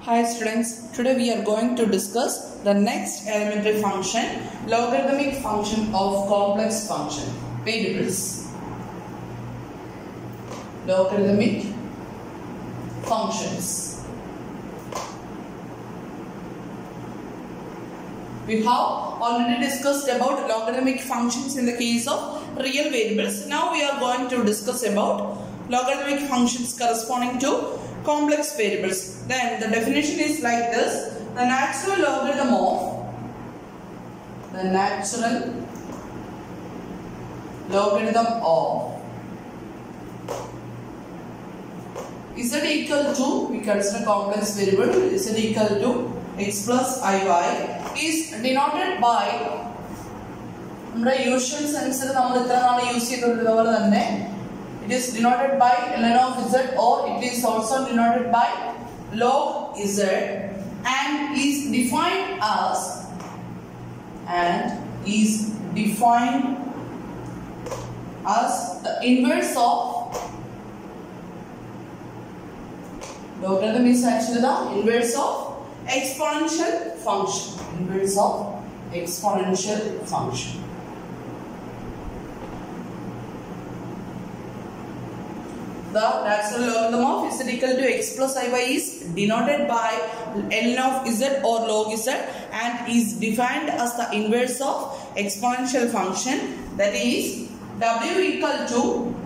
Hi students, today we are going to discuss the next elementary function, logarithmic function of complex function, variables. Logarithmic functions. We have already discussed about logarithmic functions in the case of real variables. Now we are going to discuss about logarithmic functions corresponding to complex variables. Then the definition is like this. The natural logarithm of the natural logarithm of z equal to we consider complex variable z equal to x plus iy is denoted by നമ്മുടെ usual സെൻസിൽ നമ്മൾ ഇത്ര നാൾ use ചെയ്തിട്ടുള്ളതുപോലെ തന്നെ it is denoted by ln of z or it is also denoted by log z and is defined as and is defined as the inverse of logarithm is actually the inverse of exponential function inverse of exponential function the natural logarithm of z equal to x plus iy is denoted by ln of z or log z and is defined as the inverse of exponential function that is w equal to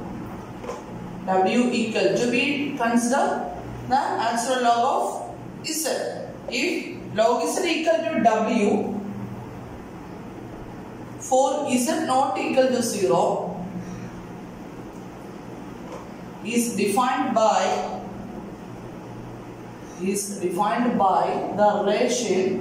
w equal to we consider the natural log of z if log z equal to w for z not equal to 0 is defined by is defined by the relation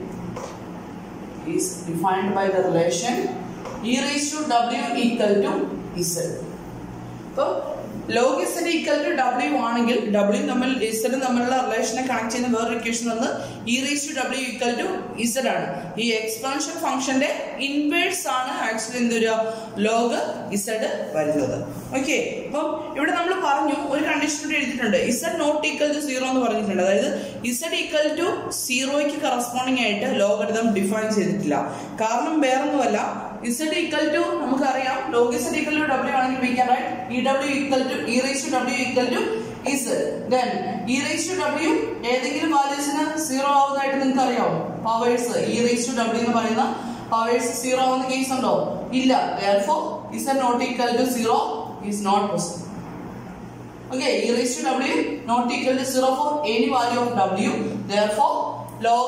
is defined by the relation e raised to w equal to z അപ്പോൾ log Z equal to W ആണെങ്കിൽ W തമ്മിൽ ഇസഡും തമ്മിലുള്ള റിലേഷനെ connect ചെയ്യുന്ന വേറൊരു equation വന്ന് E raise to W equal to Z ആണ് ഈ എക്സ്പാൻഷൻ ഫംഗ്ഷന്റെ ഇൻവേഴ്സ് ആണ് ആക്ച്വലി എന്തൊരു ലോഗ് ഇസഡ് വരുന്നത് ഓക്കെ അപ്പം ഇവിടെ നമ്മൾ പറഞ്ഞു ഒരു കണ്ടീഷൻ കൂടി എഴുതിയിട്ടുണ്ട് Z not equal to zero എന്ന് പറഞ്ഞിട്ടുണ്ട് അതായത് ഇസഡ് ഈക്വൽ ടു സീറോയ്ക്ക് കറസ്പോണ്ടിങ് ആയിട്ട് ലോഗരിതം ഡിഫൈൻ ചെയ്തിട്ടില്ല കാരണം വേറൊന്നുമല്ല ഇസഡ് ഈക്വൽ ടു നമുക്കറിയാം log Z equal to W ആണെങ്കിൽ we can write E W equal to E raise to W equal to Z then E raise to W ഏതെങ്കിലും വാല്യൂസിന് zero ആവുന്നതായിട്ട് നിങ്ങൾക്ക് അറിയാമോ powers E raise to W എന്ന് പറയുന്ന powers zero ആവുന്ന case ഉണ്ടോ ഇല്ല therefore Z not equal to zero is not possible Okay, e raised to w not equal to 0 for any value of w. Therefore, log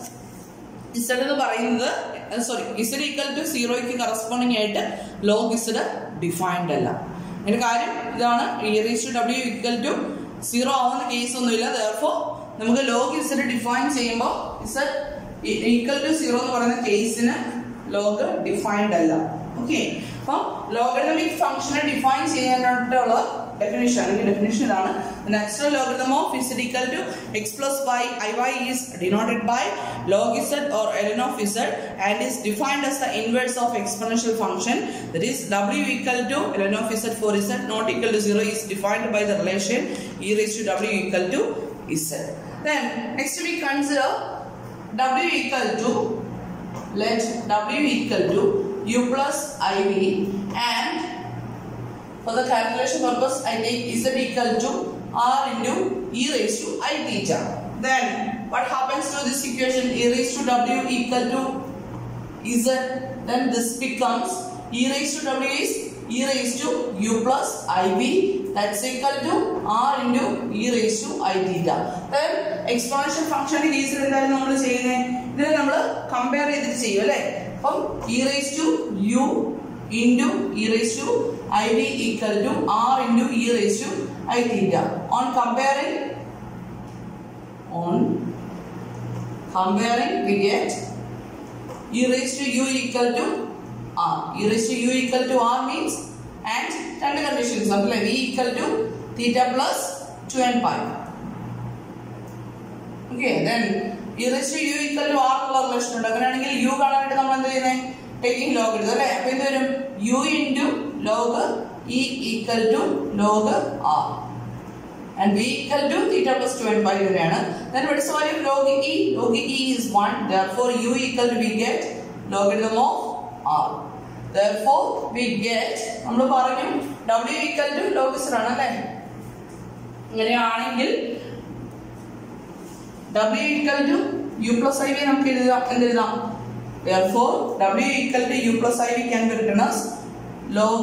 z എന്ന് പറയുന്നത് sorry z equal to സീറോയ്ക്ക് corresponding ആയിട്ട് log z defined അല്ല അതിന്റെ കാര്യം ഇതാണ് E raise to W equal to zero ആവുന്ന case ഒന്നുമില്ല ദർഫോ നമുക്ക് ലോഗ് z ഡിഫൈൻ ചെയ്യുമ്പോൾ z ഈക്വൽ ടു സീറോ എന്ന് പറയുന്ന കേസിന് ലോഗ് ഡിഫൈൻഡ് അല്ല ഓക്കെ അപ്പം ലോഗറിതമിക് ഫംഗ്ഷനെ ഡിഫൈൻ ചെയ്യാനായിട്ടുള്ള ഡെഫിനിഷൻ അല്ലെങ്കിൽ ഡെഫിനിഷൻ ഇതാണ് natural logarithm of is equal to X plus Y I Y is denoted by log z or ln of z and is defined as the inverse of exponential function that is w equal to ln of z for z not equal to 0 is defined by the relation e raised to w equal to z then next we consider w equal to let w equal to u plus iv and for the calculation purpose I take z equal to r into e raised to i theta then what happens to this equation e raised to w equal to z then this becomes e raised to w is e raised to u plus iv that's equal to r into e raised to i theta then exponential function കേസിൽ എന്തായാലും നമ്മൾ ചെയ്യുന്നത് ഇതിനെ നമ്മൾ compare ചെയ്തിട്ട് ചെയ്യും അല്ലേ അപ്പം e raised to u into e raised to iv equal to r into e raised to i theta on comparing on comparing we get e raised to u equal to r e raised to u equal to r means and രണ്ട് conditions ഉണ്ടല്ലേ v equal to theta plus 2 and pi okay then e raised to u equal to r എന്നുള്ള relation ഉണ്ട് അങ്ങനെയാണെങ്കിൽ u കാണാനായിട്ട് നമ്മൾ എന്ത് ചെയ്യുന്നത് taking log എടുത്തു അല്ലേ അപ്പൊ എന്ത് വരും u into log e equal to log r and v equal to theta plus 2 and pi വരെയാണ് then what is the value of log e log e is 1 therefore u equal to we get logarithm of r therefore we get നമ്മൾ പറഞ്ഞു w equal to log z ആണ് അല്ലേ അങ്ങനെയാണെങ്കിൽ w equal to u plus iv നമുക്ക് എഴുതാം എന്തെഴുതാം therefore w equal to u plus iv can be written as log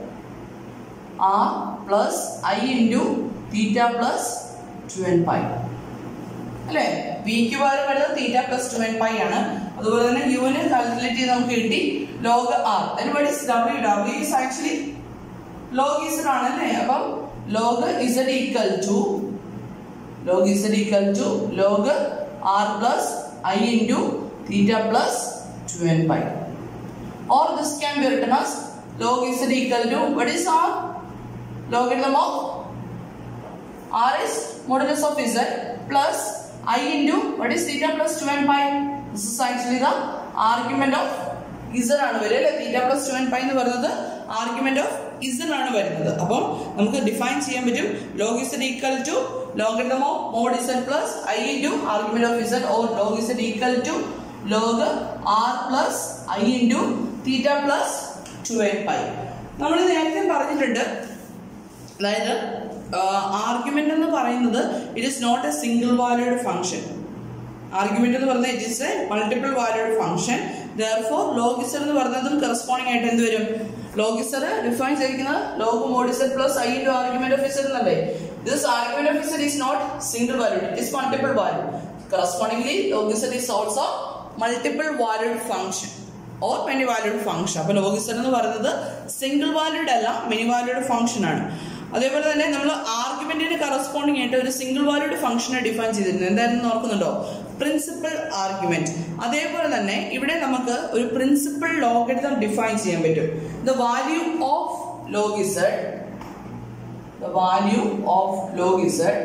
r plus i into theta plus 2 and pi അല്ലേ വിക്ക് പകരം വരുന്നത് theta plus two N pi ആണ് അതുപോലെ തന്നെ യുവിന് കാൽക്കുലേറ്റ് ചെയ്ത് നമുക്ക് കിട്ടി log R is W W is actually log Z ആണ് അല്ലേ അപ്പം log Z equal to log Z equal to log R plus I into theta plus two N pi or this can be written as log z equal to what is r logarithm of r is modulus of z plus i into what is theta plus 2 and pi this is actually the argument of z ആണ് വരിക അല്ലെ theta plus two and pi എന്ന് പറയുന്നത് argument of Z ആണ് വരുന്നത് അപ്പം നമുക്ക് define ചെയ്യാൻ പറ്റും log Z equal to logarithm of mod z plus I into argument of z or log Z equal to log R plus I into theta plus two N pi നമ്മൾ നേരത്തെ പറഞ്ഞിട്ടുണ്ട് അതായത് ആർഗ്യുമെന്റ് എന്ന് പറയുന്നത് it is not a single valued function argument എന്ന് പറയുന്നത് it is a multiple valued function therefore log z എന്ന് പറയുന്നതും കറസ്പോണ്ടിങ് ആയിട്ട് എന്ത് വരും ലോഗിസർ ഡിഫൈൻ ചെയ്തിരിക്കുന്നത് log mod z plus I into argument of z എന്നല്ലേ this argument of z is not single valued it is multiple value correspondingly log z is also multiple valued function or many valued function അപ്പൊ log z എന്ന് പറയുന്നത് single valued അല്ല many valued function ആണ് അതേപോലെ തന്നെ നമ്മൾ ആർഗ്യുമെന്റിന് corresponding ആയിട്ട് ഒരു സിംഗിൾ വാല്യൂഡ് ഫംഗ്ഷനെ ഡിഫൈൻ ചെയ്തിരുന്നു എന്തായിരുന്നു ഓർക്കുന്നുണ്ടോ പ്രിൻസിപ്പൽ ആർഗ്യുമെന്റ് അതേപോലെ തന്നെ ഇവിടെ നമുക്ക് ഒരു പ്രിൻസിപ്പൽ ലോഗരിതം ഡിഫൈൻ ചെയ്യാൻ പറ്റും the value of log z the value of log z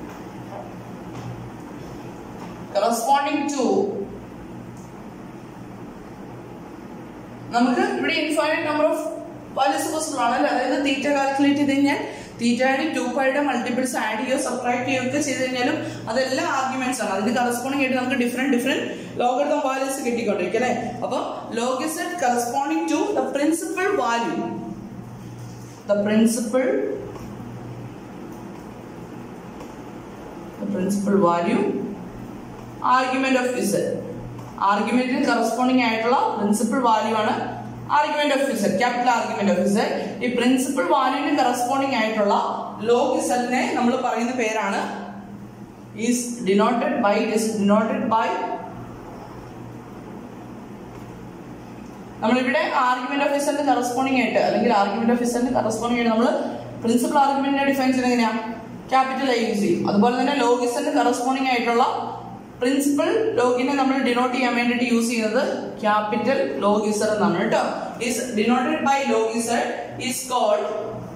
corresponding to നമുക്ക് ഇവിടെ infinite number of values possible ആണ് അല്ലേ അതായത് തീറ്റ കാൽക്കുലേറ്റ് ചെയ്ത് കഴിഞ്ഞാൽ തീറ്റയുടെ ടു പൈയുടെ മൾട്ടിപ്പിൾസ് ആഡ് ചെയ്യുകയോ സബ്ട്രാക്ട് ചെയ്യുകയൊക്കെ ചെയ്ത് കഴിഞ്ഞാലും അതെല്ലാം ആർഗ്യുമെന്റ്സ് ആണ് അതിന് കറസ്പോണ്ടിങ് ആയിട്ട് നമുക്ക് ഡിഫറെന്റ് ഡിഫറെന്റ് ലോഗരിതം വാല്യൂസ് കിട്ടിക്കൊണ്ടിരിക്കും അല്ലേ അപ്പൊ log z corresponding to the principal value the principal the principal value argument of z ആർഗ്യുമെന്റിന് കറസ്പോണ്ടിങ് ആയിട്ടുള്ള പ്രിൻസിപ്പൽ വാല്യൂ ആണ് argument of z capital argument of z ഈ പ്രിൻസിപ്പൽ വാല്യൂവിന് കറസ്പോണ്ടിങ് ആയിട്ടുള്ള ലോഗ് ഇസഡിനെ നമ്മൾ പറയുന്ന പേരാണ് is denoted by is denoted by നമ്മളിവിടെ ആർഗ്യുമെന്റ് ഓഫ് ഇസഡിന് കറസ്പോണ്ടിങ് ആയിട്ട് അല്ലെങ്കിൽ ആർഗ്യുമെന്റ് ഓഫ് ഇസഡിന് കറസ്പോണ്ടിങ് ആയിട്ട് നമ്മൾ പ്രിൻസിപ്പൽ ആർഗ്യുമെന്റിനെ ഡിഫൈൻ ചെയ്യുന്നത് എങ്ങനെയാണ് ക്യാപിറ്റൽ ഐ യൂസ് ചെയ്യും അതുപോലെ തന്നെ ലോഗിസന് കറസ്പോണ്ടിങ് ആയിട്ടുള്ള പ്രിൻസിപ്പൽ ലോഗിനെ നമ്മൾ ഡിനോട്ട് ചെയ്യാൻ വേണ്ടിയിട്ട് യൂസ് ചെയ്യുന്നത് ക്യാപിറ്റൽ ലോഗിസർ എന്നാണ് കേട്ടോ is denoted by log z is called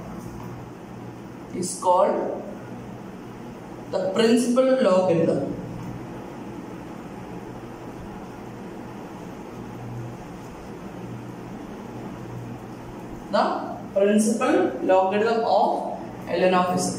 is called the principal logarithm the principal logarithm of ln of z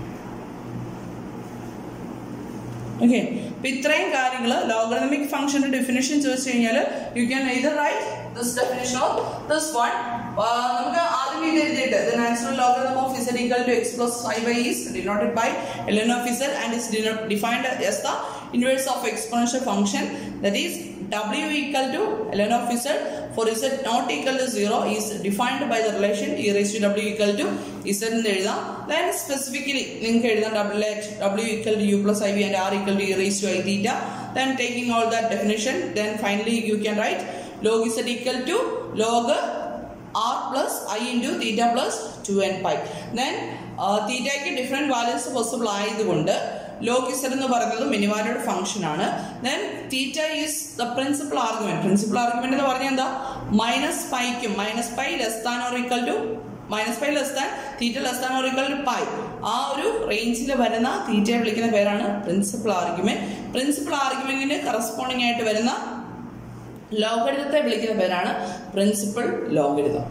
okay അപ്പൊ ഇത്രയും കാര്യങ്ങൾ ലോഗറിതമിക് ഫംഗ്ഷന്റെ ഡെഫിനേഷൻ ചോദിച്ചു കഴിഞ്ഞാൽ you can either write this definition or this one നമുക്ക് ആദ്യം ഇത് എഴുതിയിട്ട് the natural logarithm of z equal to x plus 5y is denoted by ln of z and is deno- defined as the inverse of exponential function that is w equal to ln of z for z not equal to 0 is defined by the relation e raised to w equal to z എന്ന് എഴുതാം then specifically നിങ്ങൾക്ക് എഴുതാം w at w equal to u plus iv and r equal to e raised to i theta then taking all that definition then finally you can write log z equal to log r plus i into theta plus 2 n pi then തീറ്റയ്ക്ക് different values possible ആയതുകൊണ്ട് log z എന്ന് പറയുന്നത് മിനിമാലയുടെ function ആണ് then theta is the principal argument principal argument എന്ന് പറഞ്ഞാൽ എന്താ minus പൈക്കും minus pi less than or equal to minus pi less than theta less than or equal to pi ആ ഒരു റേഞ്ചിൽ വരുന്ന തീറ്റയെ വിളിക്കുന്ന പേരാണ് പ്രിൻസിപ്പൽ ആർഗ്യുമെന്റ് പ്രിൻസിപ്പൽ ആർഗ്യുമെന്റിന് കറസ്പോണ്ടിങ് ആയിട്ട് വരുന്ന ലോഗരിതത്തെ വിളിക്കുന്ന പേരാണ് പ്രിൻസിപ്പൽ ലോഗരിതം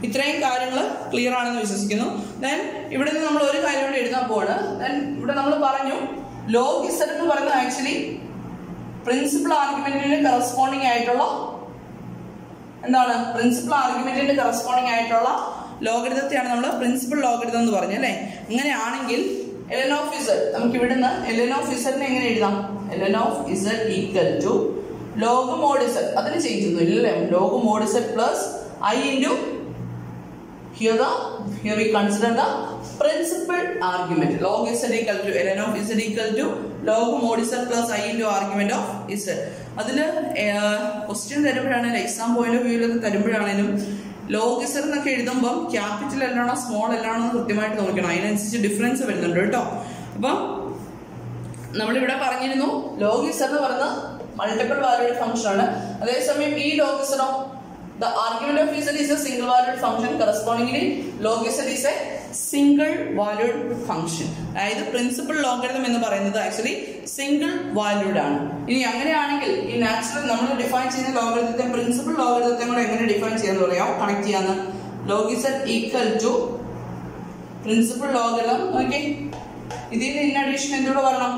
ഇത്രയും കാര്യങ്ങൾ ക്ലിയർ ആണെന്ന് വിശ്വസിക്കുന്നു ദെൻ ഇവിടെ നിന്ന് നമ്മൾ ഒരു കാര്യം കൂടി എഴുതാൻ പോവാണ് ദെൻ ഇവിടെ നമ്മൾ പറഞ്ഞു ലോഗ് ഇസഡ് എന്ന് പറയുന്നത് ആക്ച്വലി പ്രിൻസിപ്പൽ ആർഗ്യുമെന്റിന് കറസ്പോണ്ടിങ് ആയിട്ടുള്ള എന്താണ് പ്രിൻസിപ്പൽ ആർഗ്യുമെന്റിന് കറസ്പോണ്ടിങ് ആയിട്ടുള്ള ലോഗരിതത്തെയാണ് നമ്മൾ പ്രിൻസിപ്പൽ ലോഗരിതം എന്ന് പറഞ്ഞു അല്ലേ അങ്ങനെയാണെങ്കിൽ എലൻ ഓഫ് ഇസഡ് നമുക്ക് ഇവിടുന്ന് എലൻ ഓഫ് ഇസഡിനെ എങ്ങനെ എഴുതാം ln of z equal to log mod z അതിന് ചേഞ്ച് ഒന്നും ഇല്ലല്ലേ log mod z plus I into here the here we consider the principal argument log z equal to ln of z equal to log mod z plus i into argument of z അതില് question തരുമ്പോഴാണെങ്കിലും exam point of വ്യൂവിലൊക്കെ തരുമ്പോഴാണെങ്കിലും log z എന്നൊക്കെ എഴുതുമ്പോൾ capital എല്ലാണോ small എല്ലാണോ എന്ന് കൃത്യമായിട്ട് നോക്കണം അതിനനുസരിച്ച് ഡിഫറൻസ് വരുന്നുണ്ട് കേട്ടോ അപ്പം നമ്മളിവിടെ പറഞ്ഞിരുന്നു ലോഗ് ഇസർ എന്ന് പറയുന്നത് മൾട്ടിപ്പിൾ വാല്യൂഡ് ഫംഗ്ഷൻ ആണ് അതേസമയം ഈ ലോഗ് ഇസറോ The argument of z is a single valued function correspondingly log z is a single valued function അതായത് പ്രിൻസിപ്പൽ ലോഗരിതം എന്ന് പറയുന്നത് ആക്ച്വലി സിംഗിൾ വാല്യൂഡ് ആണ് ഇനി അങ്ങനെയാണെങ്കിൽ ഈ നാച്ചുറൽ നമ്മൾ ഡിഫൈൻ ചെയ്യുന്ന ലോഗരിതത്തെ പ്രിൻസിപ്പൽ ലോഗരിതത്തെ കൂടെ എങ്ങനെ ഡിഫൈൻ ചെയ്യാന്ന് പറയാം കണക്ട് ചെയ്യാന്ന് log z equal to principal logarithm okay ഇതിന്റെ ഇൻ അഡീഷൻ എന്തുകൂടെ വരണം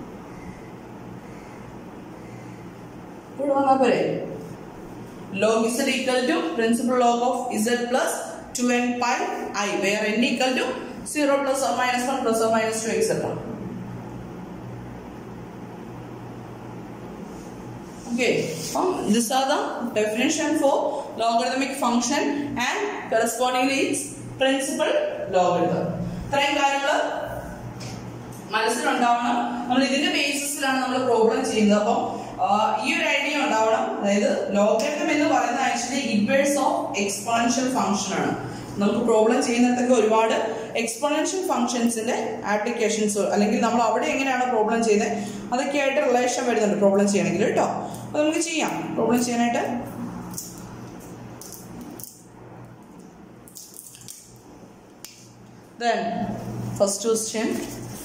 ഇവിടെ വന്നാൽ പോരെ log z equal to principal log of z plus 2n pi i where n equal to 0 plus or minus 1 plus or minus 2 etc. Okay, um, these are the definition for logarithmic function and correspondingly its principal logarithm. ഇത്രയും കാര്യങ്ങൾ മനസ്സിലുണ്ടാവണം നമ്മൾ ഇതിന്റെ ബേസിസിലാണ് നമ്മൾ problem ചെയ്യുന്നത് അപ്പം ഈ ഒരു idea ഉണ്ടാവണം അതായത് ലോഗരിതം എന്ന് പറയുന്നത് actually inverse of exponential function ആണ് നമുക്ക് പ്രോബ്ലം ചെയ്യുന്നിടത്തൊക്കെ ഒരുപാട് എക്സ്പോണൻഷ്യൽ ഫംഗ്ഷൻസിന്റെ ആപ്ലിക്കേഷൻസ് അല്ലെങ്കിൽ നമ്മൾ അവിടെ എങ്ങനെയാണ് പ്രോബ്ലം ചെയ്യുന്നത് അതൊക്കെ ആയിട്ട് റിലേഷൻ വരുന്നുണ്ട് പ്രോബ്ലം ചെയ്യണമെങ്കിൽ കേട്ടോ അപ്പൊ നമുക്ക് ചെയ്യാം പ്രോബ്ലം ചെയ്യാനായിട്ട് then first question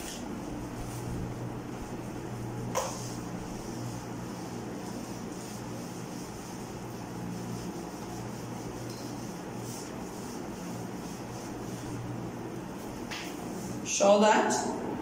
show that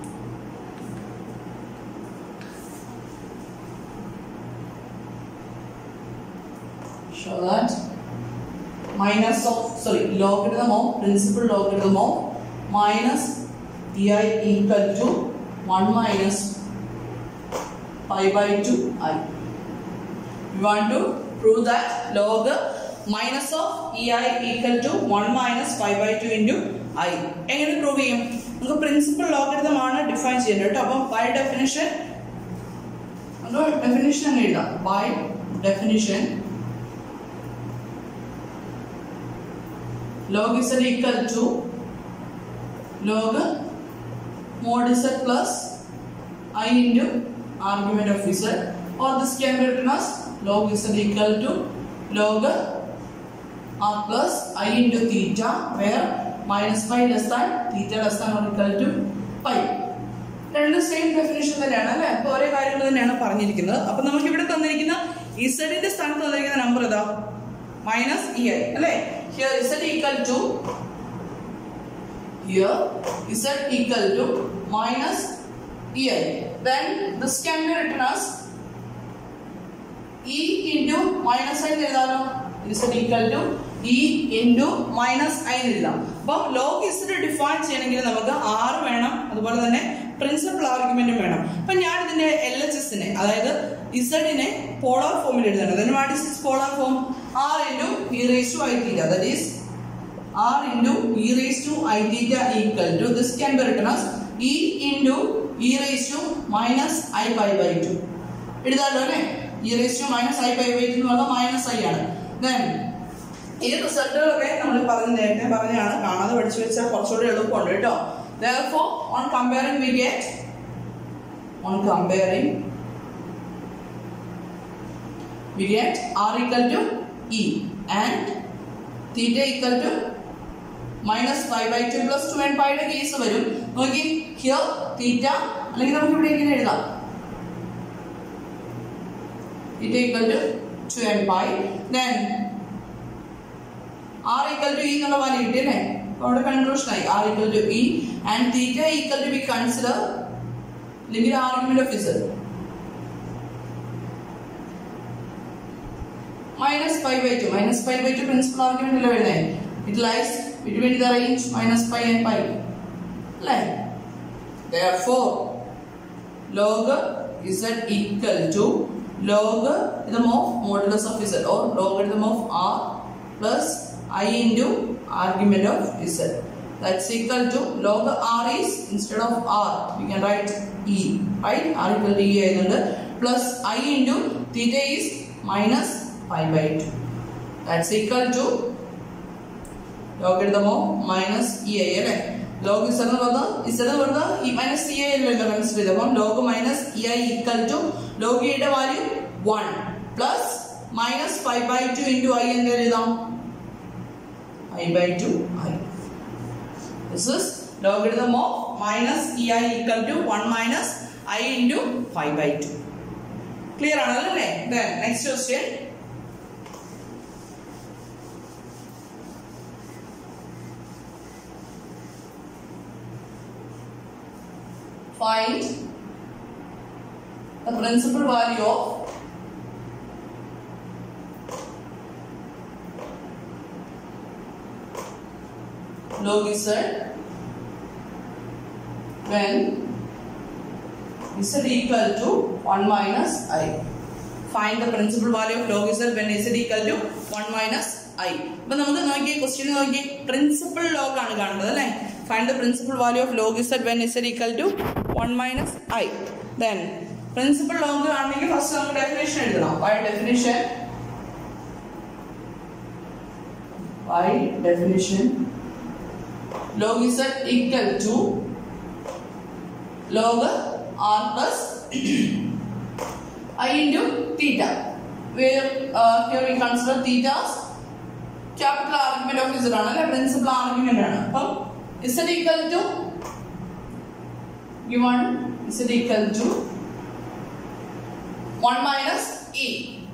show that minus of sorry logarithm of principal logarithm of minus ei equal to 1 minus pi by 2 i we want to prove that log minus of ei equal to 1 minus pi by 2 into i എങ്ങനെ prove ചെയ്യും നമുക്ക് principal logarithm ആണ് define ചെയ്യേണ്ടത് കേട്ടോ അപ്പം by definition definition അങ്ങ് എഴുതാം by definition log z equal to log mod z plus i into argument of z or this can be written as log z equal to log r plus i into theta where minus pi less than theta less than or equal to pi രണ്ട് same definition തന്നെയാണ് അല്ലെ അപ്പൊ ഒരേ കാര്യങ്ങൾ തന്നെയാണ് പറഞ്ഞിരിക്കുന്നത് അപ്പൊ നമുക്ക് ഇവിടെ തന്നിരിക്കുന്ന ഇസഡിന്റെ സ്ഥാനത്ത് തന്നിരിക്കുന്ന നമ്പർ ഏതാ മൈനസ് ഇ ഐ അല്ലെ here z equal to here z equal to minus e i then this can be written as e into minus i എഴുതാലോ z equal to e into minus i എഴുതാം അപ്പം log Z define ചെയ്യണമെങ്കിൽ നമുക്ക് ആറ് വേണം അതുപോലെ തന്നെ principal ആർഗ്യുമെന്റും വേണം അപ്പൊ ഞാൻ ഇതിന്റെ എൽ എച്ച് എസിനെ അതായത് ഇസഡിനെ പോളാർ ഫോമിൽ എഴുതണം then what is this polar form r into e raised to i theta that is r into e raised to i theta equal to this can be written as e into e raised to minus i pi by 2 എഴുതാലോ അല്ലേ e raised to minus i pi by 2 എന്ന് പറഞ്ഞാൽ minus I ആണ് then ഈ റിസൾട്ടുകളൊക്കെ നമ്മൾ പറഞ്ഞ നേരത്തെ പറഞ്ഞാണ് കാണാതെ പഠിച്ചു വെച്ചാൽ കുറച്ചുകൂടി എളുപ്പമുണ്ട് കേട്ടോ therefore on comparing we get on comparing we get r equal to e and theta equal to minus five by two plus two and പൈയുടെ കേസ് വരും നോക്കി ഹിയർ തീറ്റ അല്ലെങ്കിൽ നമുക്ക് ഇവിടെ ഇങ്ങനെ എഴുതാം theta equal to two and pi then r equal to e എന്നുള്ള value കിട്ടി അല്ലേ അപ്പൊ അവിടെ കൺക്ലൂഷൻ ആയി r equal to e and theta equal to b consider limit argument of z minus five by two minus five by two principal argument അല്ലേ വരുന്നത് it lies between the range minus five and five അല്ലേ therefore log z equal to logarithm of modulus of z or logarithm of r plus i into argument of z that's equal to log r is instead of r we can write e right r equal to e ആയതുകൊണ്ട് plus i into theta is minus pi by 2 that's equal to logarithm of minus e i അല്ലേ log is എന്ന് പറഞ്ഞാൽ is എന്ന് പറഞ്ഞാൽ ഈ minus e i അല്ലല്ലോ consider ചെയ്ത് അപ്പം log minus e i equal to log ഇയുടെ value one plus minus five by two into i എന്ന് എഴുതാം i by two i this is logarithm of minus e i equal to one minus i into five by two clear ആണല്ലോ അല്ലേ next question find the principal value of log z when z equal to 1 minus i. Find the principal value of log z when z equal to 1 minus i. അപ്പൊ നമുക്ക് നോക്കിയേ question നോക്കിയേ principal log ആണ് കാണുന്നത് അല്ലേ find the principal value of log z when z equal to 1 minus i. Then principal log ആണെങ്കിൽ first നമുക്ക് definition എഴുതണം by definition by definition log z equal to log r plus i into theta where uh, here we consider theta as capital argument of z ആണ് അല്ലെ principal argument ആണ് അപ്പം z equal to given z equal to 1 minus e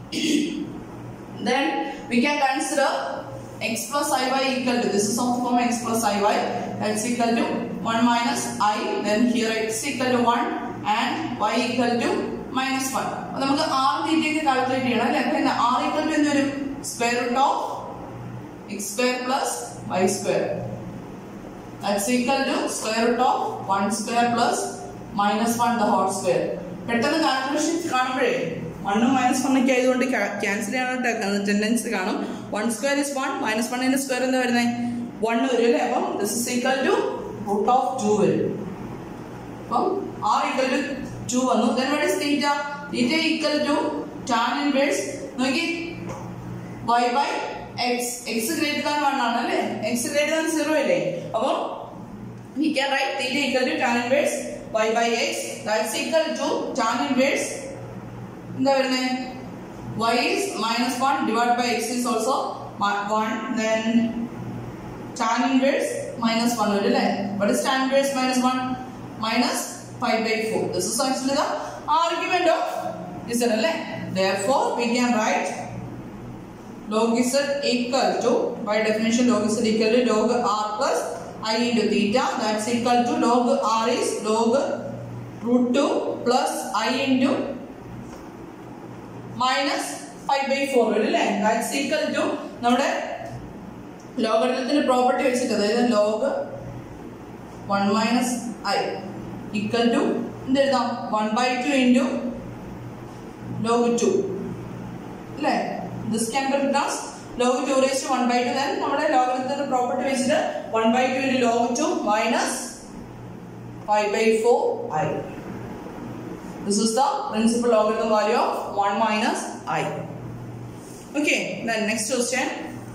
then we can consider x plus i y equal to this is of the form x plus i y that's equal to 1 minus i then here x equal to 1 and y equal to minus 1 അപ്പൊ നമുക്ക് r തീറ്റ ഒക്കെ calculate ചെയ്യണം അല്ലെ അപ്പൊ r equal to എന്ത് വരും square root of x square plus y square that's equal to square root of 1 square plus minus 1 the whole square പെട്ടെന്ന് calculation കാണുമ്പോഴേ വണ്ണും മൈനസ് വണ്ണൊക്കെ ആയതുകൊണ്ട് ക്യാൻസൽ ചെയ്യാനായിട്ട് ടെൻഡൻസി കാണും one square is one minus വണ്ണിന്റെ സ്ക്വയർ എന്താ വരുന്നത് വൺ വരും അല്ലേ അപ്പം this is equal to root of two വരും അപ്പം ആർ ഈക്വൽ ടു ടു വന്നു then what is theta theta equal to tan inverse നോക്കി y by x x greater than one ആണ് അല്ലേ എക്സ് ഗ്രേറ്റർ ദാൻ സീറോ അല്ലേ അപ്പം we can write theta equal to tan inverse y by x that's equal to tan inverse എന്താ വരുന്നത് y is minus 1 divided by x is also mi- 1 then tan inverse minus 1 വരും അല്ലേ what is tan inverse minus 1 minus 5 by 4 this is actually the argument of z അല്ലേ therefore we can write log z equal to by definition log z equal to log r plus i into theta that's equal to log r is log root 2 plus i into minus 5 by 4 വരും അല്ലേ that's equal to നമ്മുടെ ലോഗരിതത്തിന്റെ property വെച്ചിട്ട് അതായത് log one minus i equal to എന്ത് എഴുതാം one by two into log two അല്ലേ this can be written as log two raise one by two then നമ്മുടെ ലോഗരിതത്തിന്റെ പ്രോപ്പർട്ടി വെച്ചിട്ട് one by two into log two minus five by four i This is the principal logarithm value of 1 minus i. Okay, then next question.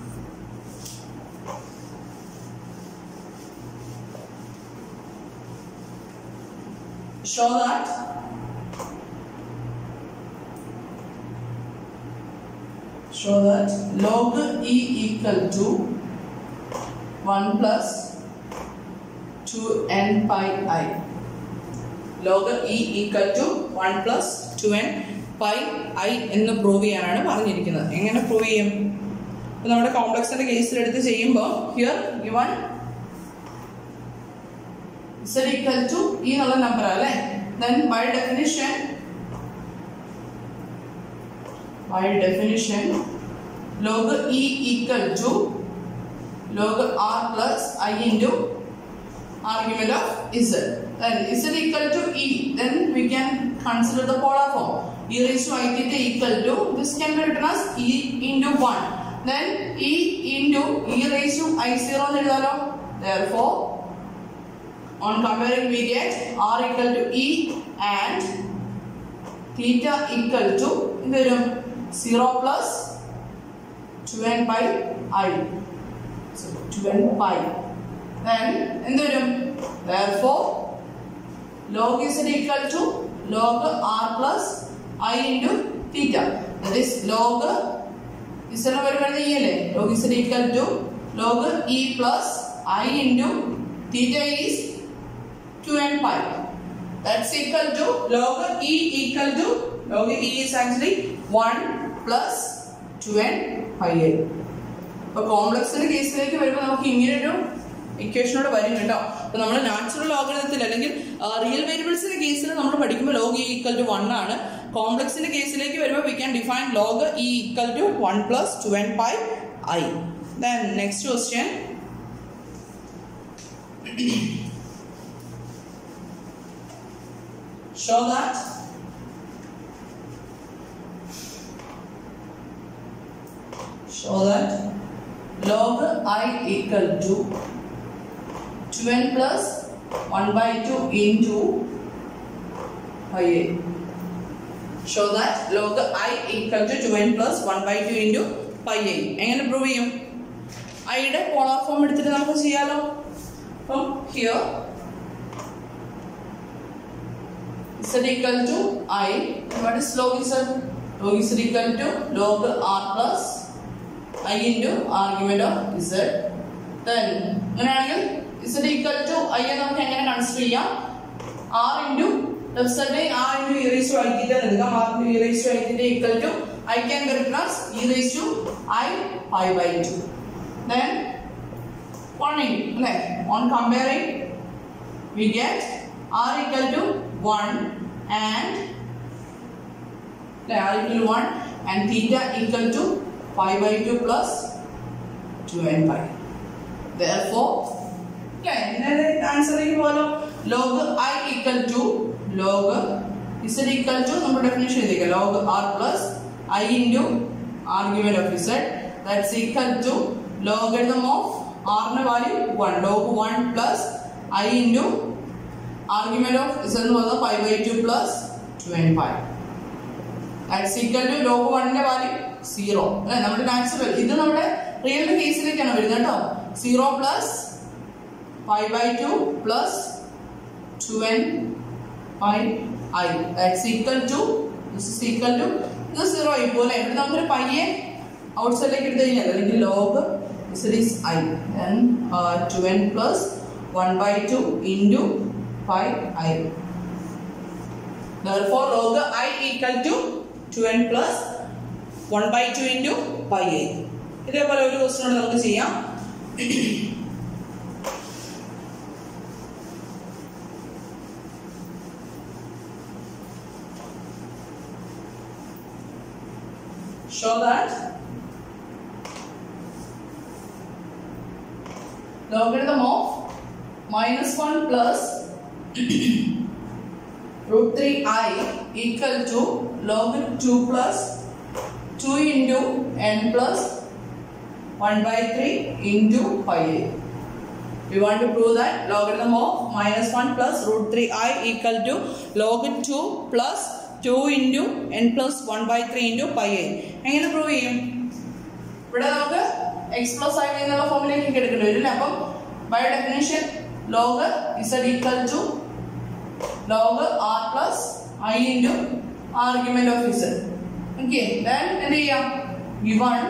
Show that show that log e equal to 1 plus 2n pi i. log e equal to 1 plus 2n pi i എന്ന് prove ചെയ്യാനാണ് പറഞ്ഞിരിക്കുന്നത് എങ്ങനെ prove ചെയ്യും അപ്പോൾ നമ്മുടെ കോംപ്ലക്സിന്റെ കേസിൽ എടുത്ത് ചെയ്യുമ്പോൾ here given z equal to e എന്നുള്ള നമ്പർ അല്ലേ then by definition by definition log e equal to log r plus i into argument of z then z equal to e then we can consider the polar form e raised to i theta equal to this can be written as e into 1 then e into e raised to i0 എന്ന് എഴുതാലോ therefore on comparing we get r equal to e and theta equal to എന്തുവരും 0 plus 2n by i so 2n pi then എന്തുവരും therefore log z equal to log r plus i into theta that is log z വരുന്നത് e അല്ലേ log z equal to log e plus i into theta is 2n pi. That's equal to log e equal to log e is actually 1 plus 2n pi a. അപ്പൊ കോംപ്ലക്സിന്റെ കേസിലേക്ക് വരുമ്പോൾ നമുക്ക് ഇങ്ങനൊരു ഇക്വേഷനോട് വരും കേട്ടോ അപ്പൊ നമ്മൾ നാച്ചുറൽ ലോഗരിതത്തിൽ അല്ലെങ്കിൽ റിയൽ വേരിയബിൾസിന്റെ കേസിൽ നമ്മൾ പഠിക്കുമ്പോൾ log e equal to one ആണ് കോംപ്ലക്സിന്റെ കേസിലേക്ക് വരുമ്പോൾ we can define log e equal to one plus two N pi i then next question show that show that log i equal to 2n plus 1 by 2 into pi a show that log i equal to 2n plus 1 by 2 into pi a എങ്ങനെ prove ചെയ്യും ഐയുടെ polar form എടുത്തിട്ട് നമുക്ക് ചെയ്യാലോ അപ്പം here z equal to i what is log z log z equal to log r plus i into argument of z then അങ്ങനെയാണെങ്കിൽ z equal to i യെ നമുക്ക് എങ്ങനെ കൺസിഡർ ചെയ്യാം r into ലെഫ്റ്റ് സൈഡിൽ r into e raised to i theta എടുക്കാം r into e raised to i theta equal to i can be written as e raised to i pi by 2 then one അല്ലേ on comparing we get r equal to 1 and r equal to 1 and theta equal to pi by 2 plus 2n pi. Therefore, ആൻസറിലേക്ക് പോലോ log i equal to log Z equal to നമ്മുടെ definition ചെയ്തേക്കാം log R plus I into argument of z that's equal to logarithm of ആറിന്റെ value one log one plus I into argument of z എന്ന് പറയുന്നത് five by two plus two n five that's equal to log വണ്ണിന്റെ value zero അല്ലെ നമ്മുടെ natural ഇത് നമ്മുടെ real കേസിലേക്കാണ് വരുന്നത് കേട്ടോ zero plus five by two plus two n five i that's equal to this is equal to ഇത് zero ആയി പോലെ ഇവിടെ നമുക്കൊരു പയ്യെ ഔട്ട് സൈഡിലേക്ക് എടുത്തു കഴിഞ്ഞാൽ അല്ലെങ്കിൽ log this is i then two n plus one by two into five i Therefore, log i equal to 2n plus 1 by 2 into pi i. ഇതേപോലെ ഒരു ക്വസ്റ്റ്യൻ നമുക്ക് ചെയ്യാം show that logarithm of minus 1 plus root 3i equal to log 2 plus 2 into n plus 1 by 3 into pi a. We want to prove that logarithm of minus 1 plus root 3i equal to log 2 plus 2 into n plus 1 by 3 into pi a. എങ്ങനെ prove ചെയ്യും ഇവിടെ നമുക്ക് X plus I എന്നുള്ള ഫോമിലേക്ക് എടുക്കേണ്ടി വരും അല്ലേ അപ്പം by definition log Z equal to log r plus i into argument of z. Okay, then എന്ത് ചെയ്യാം given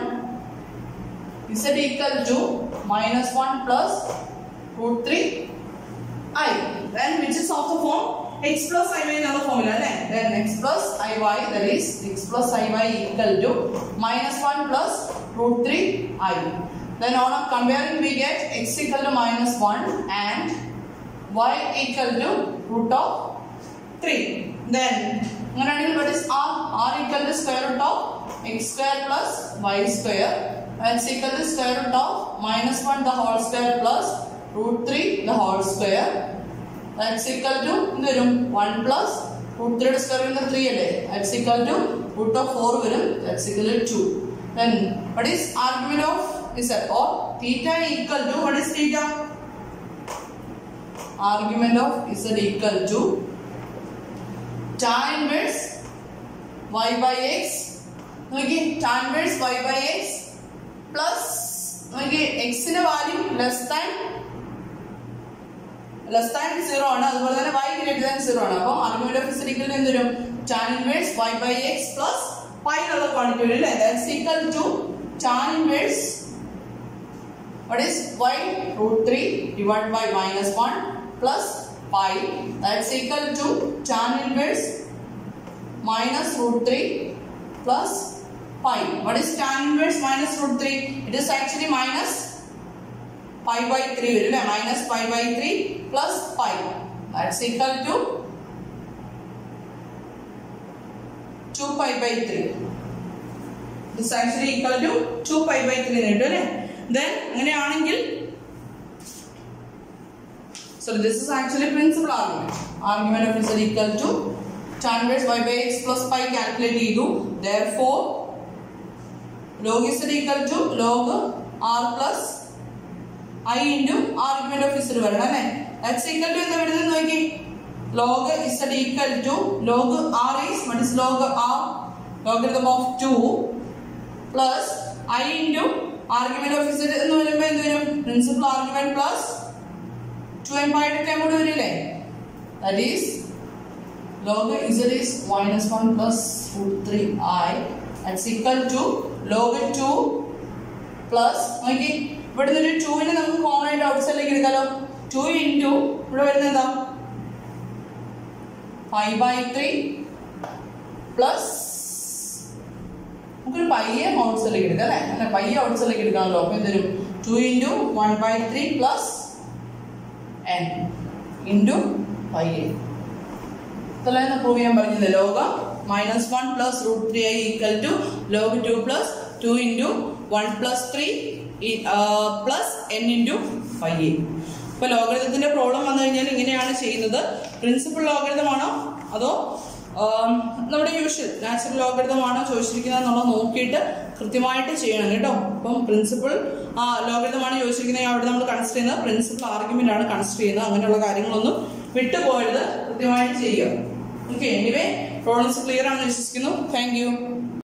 z equal to minus 1 plus root 3 i. Then which is of the form x plus i y എന്നുള്ള ഫോമില അല്ലേ then x plus i y that is x plus i y equal to minus 1 plus root 3 i. Then on a comparing we get x equal to minus 1 and y equal to root of 3. Then അങ്ങനെയാണെങ്കിൽ what is r? r equal to square root of x square plus y square. X equal to square root of minus 1 the whole square plus root 3 the whole square. That's equal to എന്ത് വരും 1 plus root 3 യുടെ square വരുന്നത് 3 അല്ലേ that's equal to root of 4 വരും that's equal to 2 then what is argument of z or theta equal to what is theta argument of z equal to tan inverse y by x നോക്കി tan inverse y by x plus നോക്കി x ന്റെ value less than less than zero ആണ് അതുപോലെ തന്നെ y greater than zero ആണ് അപ്പോൾ argument of physical എന്ത് വരും tan inverse y by x plus pi എന്നുള്ള ക്വാണ്ടിറ്റി വരും അല്ലേ that's equal to tan inverse what is y root 3 divided by minus 1 plus pi that's equal to tan inverse minus root 3 plus pi what is tan inverse minus root 3 it is actually minus pi by 3 വരും അല്ലേ minus pi by 3 plus pi that's equal to 2 pi by 3 this is actually equal to 2 pi by 3 എന്ന് കിട്ടും അല്ലേ then അങ്ങനെയാണെങ്കിൽ so this is actually principal argument argument of z equal to tan inverse y by x plus pi calculate ചെയ്തു therefore log z equal to log r plus i into argument of z വരണം അല്ലേ that's equal to എന്താ വരുന്നത് നോക്കി log z equal to log r is what is log r logarithm of 2 plus i into argument of z എന്ന് വരുമ്പോൾ എന്ത് വരും principal argument plus two N pi എടുക്കാൻ കൂടി വരില്ലേ that is log z is minus 1 plus root 3 i that's equal to log 2 plus നോക്കി ഇവിടെ നിന്ന് ഒരു 2 നെ നമുക്ക് കോമൺ ആയിട്ട് ഔട്ട് സൈഡിലേക്ക് എടുക്കാലോ 2 ഇൻറ്റു ഇവിടെ വരുന്നത് എന്താ 5 ബൈ 3 പ്ലസ് നമുക്കൊരു പയ്യെ ഔട്ട് സൈഡിലേക്ക് എടുക്കാം അല്ലേ അങ്ങനെ പയ്യെ ഔട്ട് സൈഡിലേക്ക് എടുക്കാമല്ലോ അപ്പോൾ എന്ത് വരും 2 into 1 by 3 plus n into പയ്യെ ഇത്രയും പ്രൂവ് ചെയ്യാൻ പറഞ്ഞത് log minus one plus root three i equal to log two plus two into one plus three plus n into five a ഇപ്പൊ ലോഗരിതത്തിന്റെ പ്രോബ്ലം വന്നു കഴിഞ്ഞാൽ ഇങ്ങനെയാണ് ചെയ്യുന്നത് പ്രിൻസിപ്പൽ ലോഗരിതമാണോ അതോ ആം, നമ്മുടെ യൂഷ്വൽ നാച്ചുറൽ ലോഗരിതമാണോ ചോദിച്ചിരിക്കുന്നത് എന്നുള്ളത് നോക്കിയിട്ട് കൃത്യമായിട്ട് ചെയ്യണം കേട്ടോ അപ്പം പ്രിൻസിപ്പൽ ആ ലോഗരിതമാണ് ചോദിച്ചിരിക്കുന്നത് അവിടെ നമ്മൾ കൺസിഡർ ചെയ്യുന്നത് പ്രിൻസിപ്പൽ ആർഗ്യുമെന്റ് ആണ് കൺസിഡർ ചെയ്യുന്നത് അങ്ങനെയുള്ള കാര്യങ്ങളൊന്നും വിട്ടുപോയത് കൃത്യമായിട്ട് ചെയ്യുക ഓക്കെ എനിവേ പ്രോബ്ലംസ് ക്ലിയർ ആണെന്ന് വിശ്വസിക്കുന്നു താങ്ക് യു